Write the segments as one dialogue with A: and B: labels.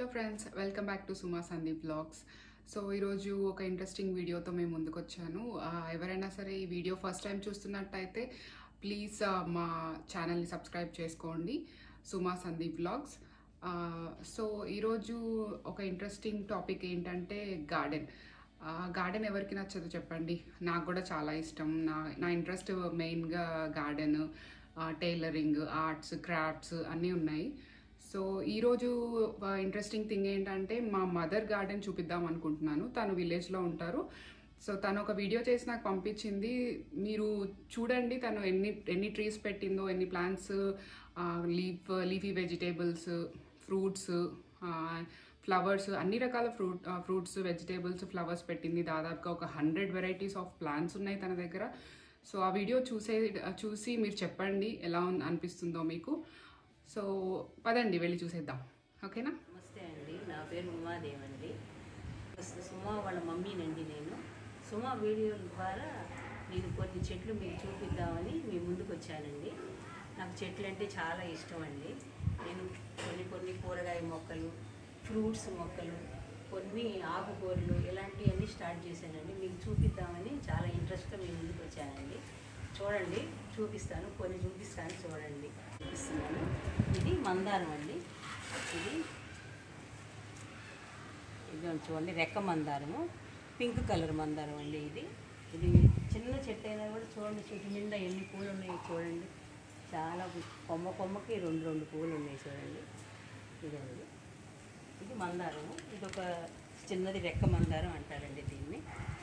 A: Friends welcome back to Suma Sandeep blogs so ఈరోజు ఒక interesting వీడియోతో మేము ముందుకు వచ్చాను ఆ, ఎవరైనా సరే ఈ వీడియో ఫస్ట్ టైం చూస్తున్నట్టయితే ప్లీజ్ మా ఛానల్ని సబ్స్క్రైబ్ చేసుకోండి సుమా సందీప్ బ్లాగ్స్ సో ఈరోజు ఒక ఇంట్రెస్టింగ్ టాపిక్ ఏంటంటే గార్డెన్ గార్డెన్ ఎవరికి నచ్చదు చెప్పండి నాకు కూడా చాలా ఇష్టం నా నా ఇంట్రెస్ట్ మెయిన్గా గార్డెన్ టైలరింగ్ ఆర్ట్స్ క్రాఫ్ట్స్ అన్నీ ఉన్నాయి సో ఈరోజు ఇంట్రెస్టింగ్ థింగ్ ఏంటంటే మా మదర్ గార్డెన్ చూపిద్దాం అనుకుంటున్నాను తను విలేజ్లో ఉంటారు సో తను ఒక వీడియో చేసి నాకు పంపించింది మీరు చూడండి తను ఎన్ని ఎన్ని ట్రీస్ పెట్టిందో ఎన్ని plants leaf leafy vegetables fruits flowers అన్ని రకాల ఫ్రూట్ ఫ్రూట్స్ వెజిటేబుల్స్ ఫ్లవర్స్ పెట్టింది దాదాపుగా ఒక హండ్రెడ్ వెరైటీస్ ఆఫ్ ప్లాంట్స్ ఉన్నాయి తన దగ్గర సో ఆ వీడియో చూసే చూసి మీరు చెప్పండి ఎలా ఉన్- అనిపిస్తుందో మీకు సో పదండి వెళ్ళి చూసేద్దాం ఓకేనా
B: నమస్తే అండి నా పేరు ఉమాదేవి అండి ఫస్ట్ సుమా వాళ్ళ మమ్మీనండి నేను సుమా వీడియోల ద్వారా నేను కొన్ని చెట్లు మీకు చూపిద్దామని మీ ముందుకు వచ్చానండి నాకు చెట్లు అంటే చాలా ఇష్టం అండి నేను కొన్ని కొన్ని కూరగాయ మొక్కలు ఫ్రూట్స్ మొక్కలు కొన్ని ఆకుకూరలు ఇలాంటివన్నీ స్టార్ట్ చేశానండి మీకు చూపిద్దామని చాలా ఇంట్రెస్ట్గా మీ ముందుకు వచ్చానండి చూడండి చూపిస్తాను కొన్ని చూపిస్తాను చూడండి చూపిస్తున్నాను ఇది మందారం అండి ఇది ఇది చూడండి రెక్క మందారము పింక్ కలర్ మందారం అండి ఇది ఇది చిన్న చెట్టు అయినా కూడా చూడండి చెట్టు నిండా ఎన్ని పూలు ఉన్నాయి చూడండి చాలా పు- కొమ్మ కొమ్మకి రెండు రెండు పూలు ఉన్నాయి చూడండి ఇదండి ఇది మందారము ఇది ఒక చిన్నది రెక్క మందారం అంటారండి దీన్ని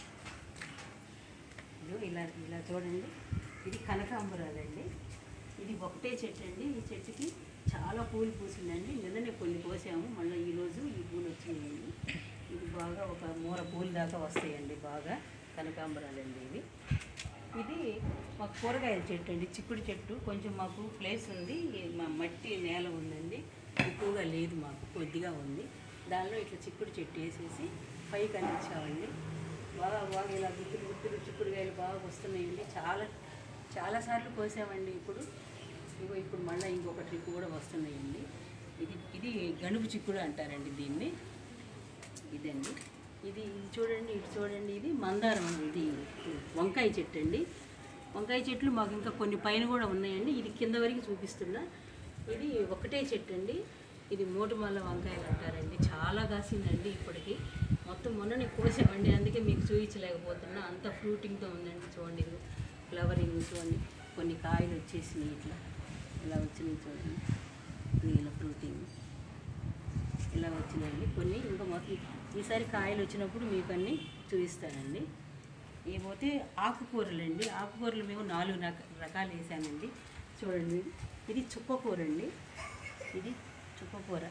B: ఇది ఇలా ఇలా చూడండి ఇది కనకాంబరాలండి ఇది ఒకటే చెట్టు అండి ఈ చెట్టుకి చాలా పూలు పూసిందండి నిన్ననే కొన్ని కోసాము మళ్ళీ ఈరోజు ఈ పూలు వచ్చినాయండి ఇది బాగా ఒక మూర పూలు దాకా వస్తాయండి బాగా కనకాంబరాలండి ఇవి ఇది మాకు కూరగాయల చెట్టు అండి చిక్కుడు చెట్టు కొంచెం మాకు ప్లేస్ ఉంది ఈ మా మట్టి నేల ఉందండి ఎక్కువగా లేదు మాకు కొద్దిగా ఉంది దానిలో ఇట్లా చిక్కుడు చెట్టు వేసేసి పైకి అందించామండి బాగా బాగా ఇలా గుత్తులు గుత్తులు చిక్కుడుకాయలు బాగా వస్తున్నాయండి చాలా చాలాసార్లు కోసామండి ఇప్పుడు ఇగో ఇప్పుడు మళ్ళీ ఇంకొక ట్రిప్ కూడా వస్తున్నాయండి ఇది ఇది గణుపు చిక్కుడు అంటారండి దీన్ని ఇదండి ఇది ఇది చూడండి ఇటు చూడండి ఇది మందారం ఇది వంకాయ చెట్టు అండి వంకాయ చెట్లు మాకు ఇంకా కొన్ని పైన కూడా ఉన్నాయండి ఇది కింద వరకు చూపిస్తున్నా ఇది ఒకటే చెట్టు అండి ఇది మోటుమల్ల వంకాయలు అంటారండి చాలా కాసిందండి ఇప్పటికి మొత్తం మొన్ననే కోసామండి అందుకే మీకు చూపించలేకపోతున్నా అంత ఫ్రూటింగ్తో ఉందండి చూడండి ఇది ఫ్లవరింగ్ చూడండి కొన్ని కాయలు వచ్చేసినాయి ఇట్లా ఇలా వచ్చినాయి చూడండి ఇది ఇలా ఫ్రూటింగ్ ఇలా వచ్చినాయండి కొన్ని ఇంకా మొత్తం ఈసారి కాయలు వచ్చినప్పుడు మీకు అన్నీ చూపిస్తానండి ఏపోతే ఆకుకూరలు అండి ఆకుకూరలు మేము నాలుగు రక రకాలు వేసామండి చూడండి ఇది చుక్కకూర అండి ఇది చుక్కకూర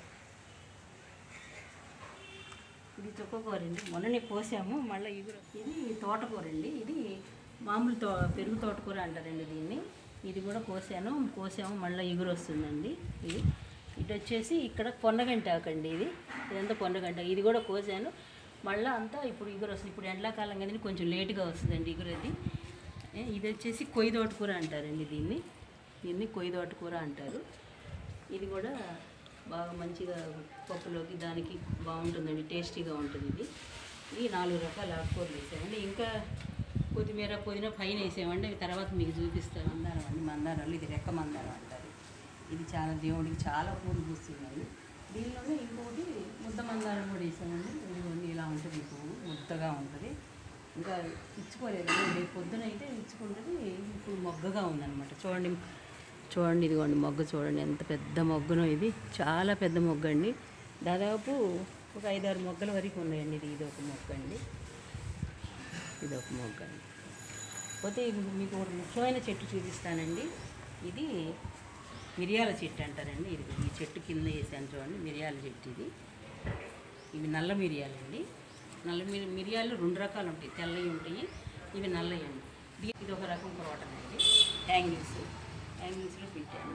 B: ఇది చుక్కకూర అండి మొన్ననే కోసాము మళ్ళీ ఇగురు ఇది తోటకూర అండి ఇది మామూలు తో పెరుగు తోటకూర అంటారండి దీన్ని ఇది కూడా కోసాను కోసాము మళ్ళీ ఇగురు వస్తుందండి ఇది ఇటు వచ్చేసి ఇక్కడ పొన్నగంట ఆకండి ఇది ఇదంతా పొన్నగంట ఇది కూడా కోసాను మళ్ళీ అంతా ఇప్పుడు ఇగురు వస్తుంది ఇప్పుడు ఎండాకాలం కదండి కొంచెం లేటుగా వస్తుందండి ఇగురు అది ఏ, ఇది వచ్చేసి కొయ్యి తోటకూర అంటారండి దీన్ని దీన్ని కొయ్యి తోటకూర అంటారు ఇది కూడా బాగా మంచిగా పప్పులోకి దానికి బాగుంటుందండి టేస్టీగా ఉంటుంది ఇది ఈ నాలుగు రకాల ఆకుకూరలు వేసామండి ఇంకా కొత్తిమీర పుదీనా పైన వేసామండి అవి తర్వాత మీకు చూపిస్తాను మందారం అండి మందారాలు ఇది రెక్క మందారం అంటారు ఇది చాలా దేవుడికి చాలా పూలు పూస్తున్నాయి దీనిలోనే ఇంకొకటి ముద్ద మందారం కూడా వేసామండి ఇదిగోండి ఇలా ఉంటుంది ఈ పువ్వు ముద్దగా ఉంటుంది ఇంకా ఇచ్చుకోలేదండి రేపు పొద్దున అయితే ఇచ్చుకుంటుంది ఇప్పుడు మొగ్గగా ఉందన్నమాట చూడండి చూడండి ఇదిగోండి మొగ్గ చూడండి ఎంత పెద్ద మొగ్గనో ఇది చాలా పెద్ద మొగ్గ అండి దాదాపు ఒక ఐదారు మొగ్గల వరకు ఉన్నాయండి ఇది ఇది ఒక మొగ్గ అండి ఇది ఒక మొగ్గ అండి పోతే ఇప్పుడు మీకు ఒక ముఖ్యమైన చెట్టు చూపిస్తానండి ఇది మిరియాల చెట్టు అంటారండి ఇది ఈ చెట్టు కింద వేసాను చూడండి మిరియాల చెట్టు ఇది ఇవి నల్ల మిరియాలండి నల్ల మిరి మిరియాలు రెండు రకాలు ఉంటాయి తెల్లవి ఉంటాయి ఇవి నల్లవి అండి దీ- ఇది ఒక రకం క్రోటన్ అండి హ్యాంగింగ్స్ హ్యాంగింగ్స్లో పెట్టాను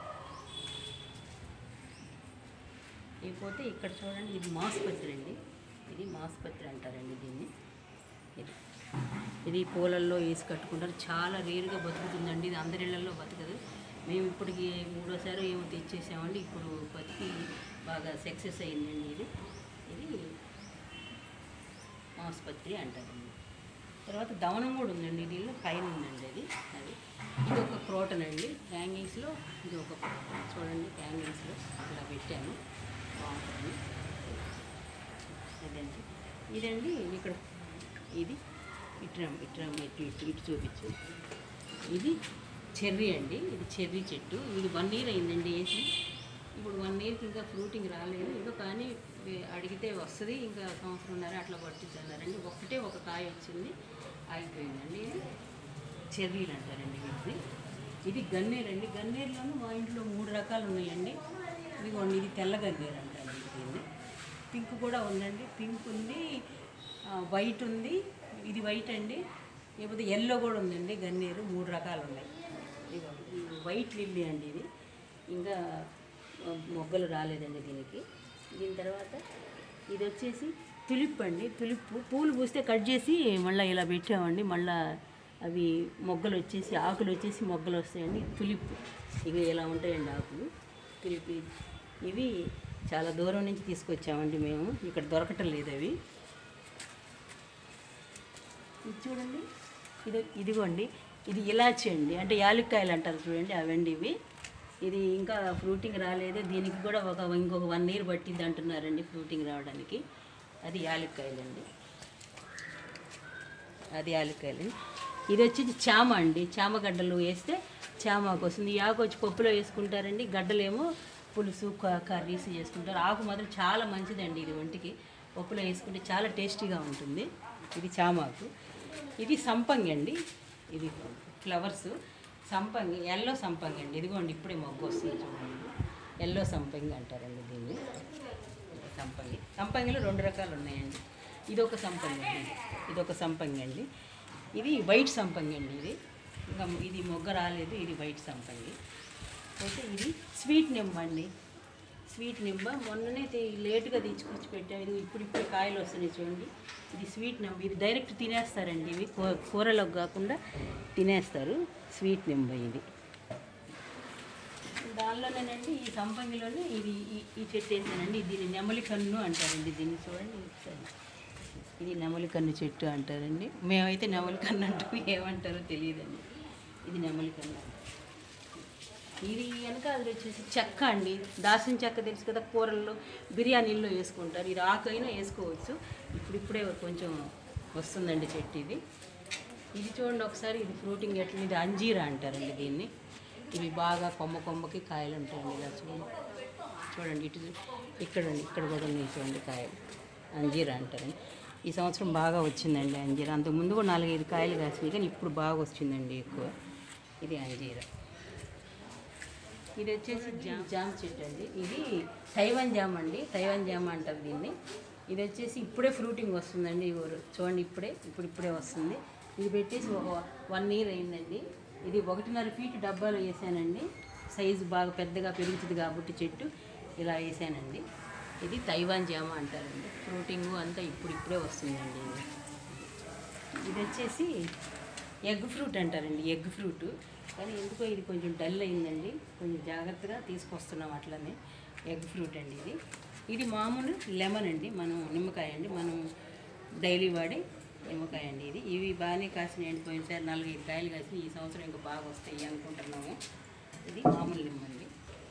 B: ఇకపోతే ఇక్కడ చూడండి ఇది మాస్పత్రి అండి ఇది మాస్పత్రి అంటారండి దీన్ని ఇది ఇది పూలల్లో వేసి కట్టుకుంటారు చాలా రేరుగా బతుకుతుందండి ఇది అందరి ఇళ్లలో బతకదు మేము ఇప్పటికి మూడోసారి ఏమో తెచ్చేసామండి ఇప్పుడు పత్తి బాగా సక్సెస్ అయిందండి ఇది ఇది ఆసుపత్రి అంటారండి తర్వాత దవనం కూడా ఉందండి దీనిలో పైన ఉందండి అది అది ఇది ఒక క్రోటన్ అండి హ్యాంగింగ్స్లో ఇది ఒక చూడండి హ్యాంగింగ్స్లో ఇలా పెట్టాను బాగుంటుంది ఇదండి ఇదండి ఇక్కడ ఇది ఇట్రా ఇట్రా ఇటు ఇటు ఇటు చూపించు ఇది చెర్రీ అండి ఇది చెర్రీ చెట్టు ఇది వన్ ఇయర్ అయిందండి వేసి ఇప్పుడు వన్ ఇయర్కి ఇంకా ఫ్రూటింగ్ రాలేదు ఇంకా కానీ వే- అడిగితే వస్తుంది ఇంకా సంవత్సరంన్నర అట్లా పట్టిద్దన్నారండి ఒకటే ఒక కాయ వచ్చింది ఆగిపోయిందండి ఇది చెర్రీలు అంటారండి వీటిని ఇది గన్నేరండి గన్నేరులోనూ మా ఇంట్లో మూడు రకాలు ఉన్నాయండి ఇదిగోండి ఇది తెల్ల గన్నేరు అంటారండి దీన్ని పింక్ కూడా ఉందండి పింక్ ఉంది ఆ, వైట్ ఉంది ఇది వైట్ అండి లేకపోతే ఎల్లో కూడా ఉందండి గన్నేరు మూడు రకాలు ఉన్నాయి ఇదిగోండి ఇది వైట్ లిల్లీ అండి ఇది ఇంకా ఆ, మొగ్గలు రాలేదండి దీనికి దీని తర్వాత ఇది వచ్చేసి తులిప్ అండి తులిప్ పూలు పూస్తే కట్ చేసి మళ్ళీ ఇలా పెట్టామండి మళ్ళీ అవి మొగ్గలు వచ్చేసి ఆకులు వచ్చేసి మొగ్గలు వస్తాయండి తులిప్ ఇక ఇలా ఉంటాయండి ఆకులు తులిప్ ఇది- ఇవి చాలా దూరం నుంచి తీసుకొచ్చామండి మేము ఇక్కడ దొరకటం లేదు అవి ఇది చూడండి ఇది ఇదిగోండి ఇది ఇలాచి అండి అంటే యాలుక్కాయలు అంటారు చూడండి అవండి ఇవి ఇది ఇంకా ఫ్రూటింగ్ రాలేదు దీనికి కూడా ఒక ఇంకొక వన్ ఇయర్ పట్టింది అంటున్నారండి ఫ్రూటింగ్ రావడానికి అది యాలుక్కాయలండి అది యాలుక్కాయలు ఇది వచ్చి చామ అండి చామ గడ్డలు వేస్తే చామ ఆకు వస్తుంది ఈ ఆకు వచ్చి పప్పులో వేసుకుంటారండి గడ్డలేమో పులుసు క- కర్రీస్ చేసుకుంటారు ఆకు మాత్రం చాలా మంచిదండి ఇది ఒంటికి పప్పులో వేసుకుంటే చాలా టేస్టీగా ఉంటుంది ఇది చామాకు ఇది సంపంగి అండి ఇది ఫ్లవర్స్ సంపంగి ఎల్లో సంపంగి అండి ఇదిగోండి ఇప్పుడే మొగ్గు వస్తుంది చూడండి ఎల్లో సంపంగి అంటారండి దీన్ని సంపంగి సంపంగిలో రెండు రకాలు ఉన్నాయండి ఇది ఒక సంపంగి అండి ఇది ఒక సంపంగి అండి ఇది వైట్ సంపంగి అండి ఇది ఇంకా ఇది మొగ్గ రాలేదు ఇది వైట్ సంపంగి అయితే ఇది స్వీట్ నిమ్మ అండి స్వీట్ నిమ్మ మొన్ననే తే- లేటుగా తీసుకొచ్చి పెట్టాము ఇది ఇప్పుడు ఇప్పుడు కాయలు వస్తున్నాయి చూడండి ఇది స్వీట్ నిమ్మ ఇది డైరెక్ట్ తినేస్తారండి ఇవి కూ- కూరలోకి కాకుండా తినేస్తారు స్వీట్ నిమ్మ ఇది దానిలోనేనండి ఈ సంపంగిలోనే ఇది ఈ- ఈ చెట్టు వేసానండి దీన్ని నెమలి కన్ను అంటారండి దీన్ని చూడండి ఒకసారి. ఇది నెమలి కన్ను చెట్టు అంటారండి మేమైతే నెమలి కన్ను అంటాం ఏమంటారో తెలియదండి ఇది నెమలి కన్ను అంటారు. ఇది వెనక అది వచ్చేసి చెక్క అండి దాసిన చెక్క తెలుసు కదా కూరల్లో బిర్యానీల్లో వేసుకుంటారు ఇది ఆకైనా వేసుకోవచ్చు ఇప్పుడు ఇప్పుడే కొంచెం వస్తుందండి చెట్టు ఇది ఇది చూడండి ఒకసారి ఇది ఫ్రూటింగ్ ఎట్లా ఇది అంజీరా అంటారండి దీన్ని ఇవి బాగా కొమ్మ కొమ్మకి కాయలు ఉంటాయండి ఇలా చూడండి చూడండి ఇటు చూ- ఇక్కడ ఉంది, ఇక్కడ కూడా ఉన్నాయి చూడండి కాయలు అంజీరా అంటారండి ఈ సంవత్సరం బాగా వచ్చిందండి అంజీరా అంతకుముందు కూడా నాలుగైదు కాయలు కాసినాయి కానీ ఇప్పుడు బాగా వచ్చిందండి ఎక్కువ ఇది అంజీరా ఇది వచ్చేసి జామ్ జామ్ చెట్టు అండి ఇది తైవాన్ జామ్ అండి తైవాన్ జామ్ అంటారు దీన్ని ఇది వచ్చేసి ఇప్పుడే ఫ్రూటింగ్ వస్తుందండి ఇగో చూడండి ఇప్పుడే ఇప్పుడు ఇప్పుడే వస్తుంది ఇది పెట్టేసి ఒక వన్ ఇయర్ అయిందండి ఇది ఒకటిన్నర ఫీట్ డబ్బాలో వేసానండి సైజు బాగా పెద్దగా పెరుగుతుంది కాబట్టి చెట్టు ఇలా వేసానండి ఇది తైవాన్ జామ అంటారండి ఫ్రూటింగ్ అంతా ఇప్పుడు ఇప్పుడే వస్తుందండి ఇది ఇది వచ్చేసి ఎగ్ ఫ్రూట్ అంటారండి ఎగ్ ఫ్రూట్ కానీ ఎందుకో ఇది కొంచెం డల్ అయిందండి కొంచెం జాగ్రత్తగా తీసుకొస్తున్నాం అట్లనే ఎగ్ ఫ్రూట్ అండి ఇది ఇది మామూలు లెమన్ అండి మనం నిమ్మకాయ అండి మనం డైలీ వాడే నిమ్మకాయ అండి ఇది ఇవి బాగానే కాసినాయండి పోయినసారి నాలుగైదు కాయలు కాసిన ఈ సంవత్సరం ఇంకా బాగా వస్తాయి అనుకుంటున్నాము ఇది మామూలు నిమ్మ అండి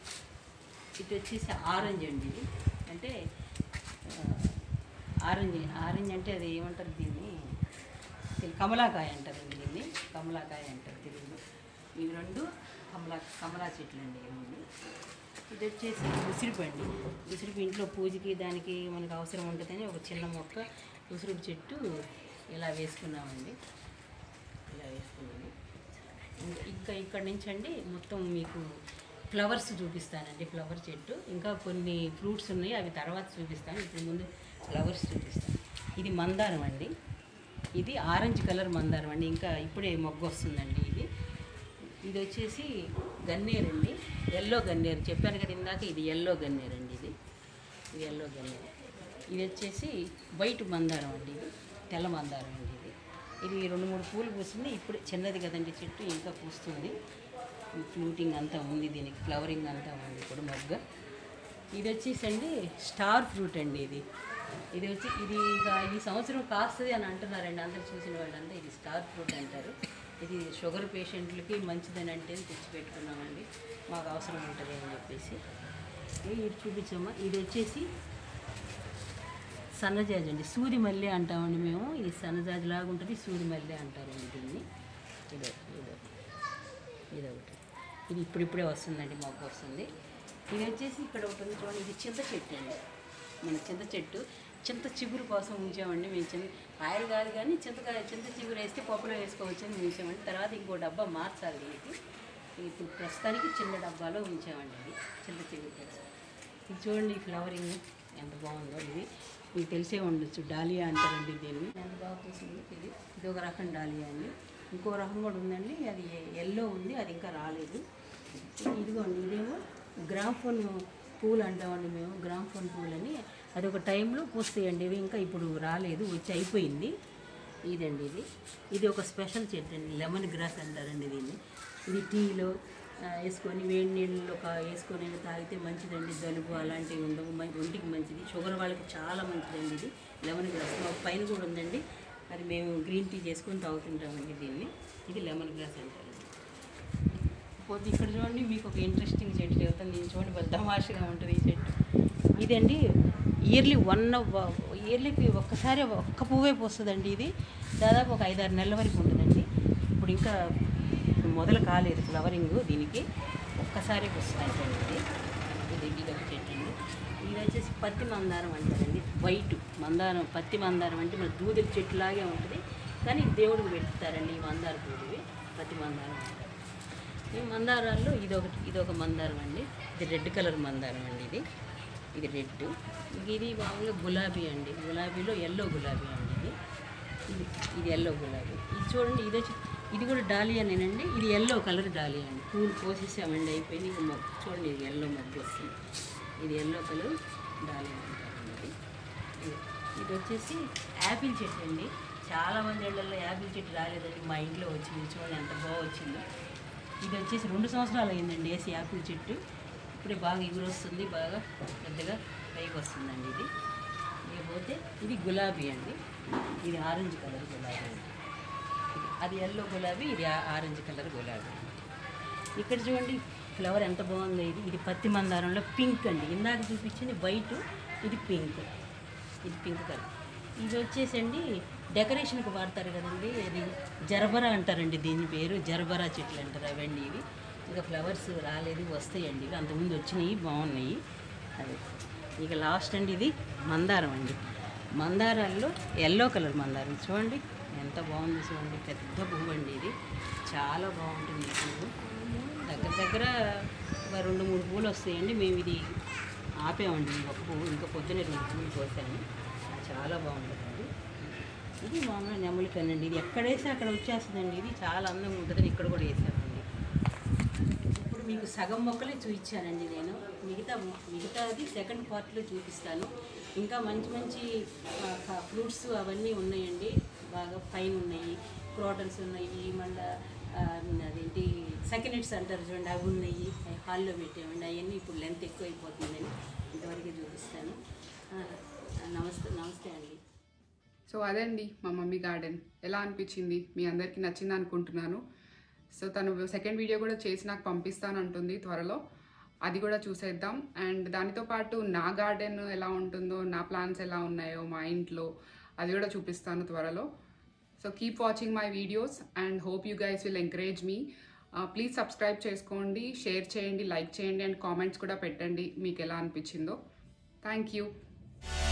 B: ఇది వచ్చేసి ఆరెంజ్ అండి ఇది అంటే ఆ, ఆరెంజ్ ఆరెంజ్ అంటే అది ఏమంటారు దీన్ని తెలు- కమలాకాయ అంటారండి దీన్ని కమలాకాయ అంటారు తెలుగులో ఇవి రెండు కమలా కమలా చెట్లు అండి ఇవన్నీ ఇది వచ్చేసి ఉసిరిపు అండి ఉసిరిపు ఇంట్లో పూజకి దానికి మనకు అవసరం ఉంటుందని ఒక చిన్న మొక్క ఉసిరిపు చెట్టు ఇలా వేసుకున్నామండి ఇలా వేసుకున్నాము ఇంకా ఇంకా ఇక్కడ నుంచి అండి మొత్తం మీకు ఫ్లవర్స్ చూపిస్తానండి ఫ్లవర్ చెట్టు ఇంకా కొన్ని ఫ్రూట్స్ ఉన్నాయి అవి తర్వాత చూపిస్తాను ఇప్పుడు ముందు ఫ్లవర్స్ చూపిస్తాను ఇది మందారం అండి ఇది ఆరెంజ్ కలర్ మందారం అండి ఇంకా ఇప్పుడే మొగ్గ వస్తుందండి ఇది ఇది వచ్చేసి గన్నేరు అండి ఎల్లో గన్నేరు చెప్పాను కదా ఇందాక ఇది ఎల్లో గన్నేరు అండి ఇది ఇది ఎల్లో గన్నేరు ఇది వచ్చేసి వైట్ మందారం అండి ఇది తెల్ల మందారం అండి ఇది ఇది రెండు మూడు పూలు పూస్తుంది ఇప్పుడు చిన్నది కదండి చెట్టు ఇంకా పూస్తుంది ఫ్లూటింగ్ అంతా ఉంది దీనికి ఫ్లవరింగ్ అంతా ఉంది ఇప్పుడు మొగ్గ ఇది వచ్చేసండి స్టార్ ఫ్రూట్ అండి ఇది ఇది వచ్చి ఇది ఇక ఈ సంవత్సరం కాస్తుంది అని అంటున్నారండి అందరు చూసిన వాళ్ళంతా ఇది స్టార్ ఫ్రూట్ అంటారు ఇది షుగర్ పేషెంట్లకి మంచిదని అంటే తెచ్చి పెట్టుకున్నామండి మాకు అవసరం ఉంటుంది అని చెప్పేసి ఇది చూపించమ్మా ఇది వచ్చేసి సన్నజాజి అండి సూది మల్లె అంటామండి మేము ఇది సన్నజాజి లాగా ఉంటుంది సూది మల్లె అంటారండి దీన్ని ఇదో ఇదో ఇదొకటి ఇది ఇప్పుడిప్పుడే వస్తుందండి మాకు వస్తుంది ఇది వచ్చేసి ఇక్కడ ఒకటి ఉంది చూడండి ఇది చింత చెట్టు అండి మన చింత చెట్టు చింత చిగురు కోసం ఉంచామండి మేము చింత కాయలు కాదు కానీ చింతకాయ చింత చిగురు వేస్తే పప్పులో వేసుకోవచ్చు అని ఉంచామండి తర్వాత ఇంకో డబ్బా మార్చాలి దీనికి ఇప్పుడు ప్రస్తుతానికి చిన్న డబ్బాలో ఉంచామండి ఇది చింత చిగురు కోసం ఇది చూడండి ఈ ఫ్లవరింగ్ ఎంత బాగుందో ఇది మీకు తెలిసే ఉండొచ్చు డాలియా అంటారండి దీన్ని ఎంత బాగా పూసింది ఇది ఇది ఒక రకం డాలియా అండి ఇంకో రకం కూడా ఉందండి అది ఎల్లో ఉంది అది ఇంకా రాలేదు ఇదిగోండి ఇదేమో గ్రామ్ఫోన్ పూలు అంటామండి మేము గ్రామ్ఫోన్ పూలు అని అది ఒక టైంలో పూస్తాయండి ఇవి ఇంకా ఇప్పుడు రాలేదు వచ్చి అయిపోయింది ఇదండి ఇది ఇది ఒక స్పెషల్ చెట్టు అండి లెమన్ గ్రాస్ అంటారండి దీన్ని ఇది టీలో ఆ, వేసుకొని వేడి నీళ్ళలో ఒక వేసుకొని తాగితే మంచిదండి జలుబు అలాంటివి ఉండవు మ- ఒంటికి మంచిది షుగర్ వాళ్ళకి చాలా మంచిదండి ఇది లెమన్ గ్రాస్ మా పైన కూడా ఉందండి అది మేము గ్రీన్ టీ చేసుకొని తాగుతుంటామండి దీన్ని ఇది లెమన్ గ్రాస్ అంటారు పోతే ఇక్కడ చూడండి మీకు ఒక ఇంట్రెస్టింగ్ చెట్టు చెబుతాను దీన్ని చూడండి పెద్ద తమాషగా ఉంటుంది ఈ చెట్టు ఇదండి ఇయర్లీ వన్ ఇయర్లీకి ఒక్కసారి ఒక్క పువ్వే పోస్తుందండి ఇది దాదాపు ఒక ఐదారు నెలల వరకు ఉంటుందండి ఇప్పుడు ఇంకా మొదలు కాలేదు ఫ్లవరింగ్ దీనికి ఒక్కసారి వస్తుందండి ఇది ఇది ఇది ఒక చెట్టు అండి ఇది వచ్చేసి పత్తి మందారం అంటారండి వైట్ మందారం పత్తి మందారం అంటే మన దూదల చెట్టులాగే ఉంటుంది కానీ దేవుడికి పెడతారండి ఈ మందార పూడివి పత్తి మందారం అంటారు ఈ మందారాల్లో ఇది ఒకటి ఇది ఒక మందారం అండి ఇది రెడ్ కలర్ మందారం అండి ఇది ఇది రెడ్ ఇది మామూలుగా గులాబీ అండి గులాబీలో ఎల్లో గులాబీ అండి ఇది ఇది ఇది ఎల్లో గులాబీ ఇది చూడండి ఇది వచ్చి ఇది కూడా డాలియానేనండి ఇది ఎల్లో కలర్ డాలియా అండి పూలు కోసేసామండి అయిపోయింది ఇంక మొగ్గు చూడండి ఇది ఎల్లో మొగ్గు వస్తుంది ఇది ఎల్లో కలర్ డాలియా అంటారండి ఇది. ఇది ఇది వచ్చేసి యాపిల్ చెట్టు అండి చాలా మంది ఇళ్ళల్లో యాపిల్ చెట్టు రాలేదండి మా ఇంట్లో వచ్చింది చూడండి ఎంత బాగా వచ్చిందో ఇది వచ్చేసి రెండు సంవత్సరాలు అయిందండి వేసి యాపిల్ చెట్టు ఇప్పుడే బాగా ఎగురు వస్తుంది బాగా పెద్దగా పైకి వస్తుందండి ఇది ఇకపోతే ఇది గులాబీ అండి ఇది ఆరెంజ్ కలర్ గులాబీ అండి ఇది అది ఎల్లో గులాబీ ఇది ఆ- ఆరెంజ్ కలర్ గులాబీ ఇక్కడ చూడండి ఫ్లవర్ ఎంత బాగుందో ఇది ఇది పత్తి మందారంలో పింక్ అండి ఇందాక చూపించింది వైట్ ఇది పింక్ ఇది పింక్ కలర్ ఇది వచ్చేసండి డెకరేషన్కి వాడతారు కదండి ఇది జరబరా అంటారండి దీని పేరు జరబరా చెట్లు అంటారు అవండి ఇవి ఇంకా ఫ్లవర్స్ రాలేదు వస్తాయండి ఇవి అంతకుముందు వచ్చినాయి బాగున్నాయి అది ఇక లాస్ట్ అండి ఇది మందారం అండి మందారాల్లో ఎల్లో కలర్ మందారం చూడండి ఎంత బాగుంది చూడండి పెద్ద పువ్వు అండి ఇది చాలా బాగుంటుంది ఈ పువ్వు దగ్గర దగ్గర ఒక రెండు మూడు పూలు వస్తాయండి మేము ఇది ఆపామండి ఇంకొక పువ్వు ఇంకా పొద్దున్నే రెండు పూలు కోసాము చాలా బాగుంటుందండి ఇది మామూలు నెమలికనండి ఇది ఎక్కడ వేస్తే అక్కడ వచ్చేస్తుందండి ఇది చాలా అందంగా ఉంటుందని ఇక్కడ కూడా వేసామండి ఇప్పుడు మీకు సగం మొక్కలే చూపించానండి నేను మిగతా మిగతాది సెకండ్ పార్ట్లో చూపిస్తాను ఇంకా మంచి మంచి ఫ్రూట్స్ అవన్నీ ఉన్నాయండి బాగా పైన ఉన్నాయి క్రోటన్స్ ఉన్నాయి మళ్ళీ అదేంటి సెకండ్స్ అంటారు చూడండి అవి ఉన్నాయి అవి హాల్లో పెట్టామండి అవన్నీ ఇప్పుడు లెంత్ ఎక్కువ అయిపోతుందని ఇంతవరకు చూపిస్తాను ఆ, నమస్తే నమస్తే అండి
A: సో అదండి మా మమ్మీ గార్డెన్ ఎలా అనిపించింది మీ అందరికీ నచ్చింది అనుకుంటున్నాను సో తను సెకండ్ వీడియో కూడా చేసి నాకు పంపిస్తాను అంటుంది త్వరలో అది కూడా చూసేద్దాం అండ్ దానితో పాటు నా గార్డెన్ ఎలా ఉంటుందో నా ప్లాన్స్ ఎలా ఉన్నాయో మా ఇంట్లో అది కూడా చూపిస్తాను త్వరలో so keep watching my videos and hope you guys will encourage me please subscribe చేసుకోండి షేర్ చేయండి లైక్ చేయండి అండ్ కామెంట్స్ కూడా పెట్టండి మీకు ఎలా అనిపించిందో థ్యాంక్ యూ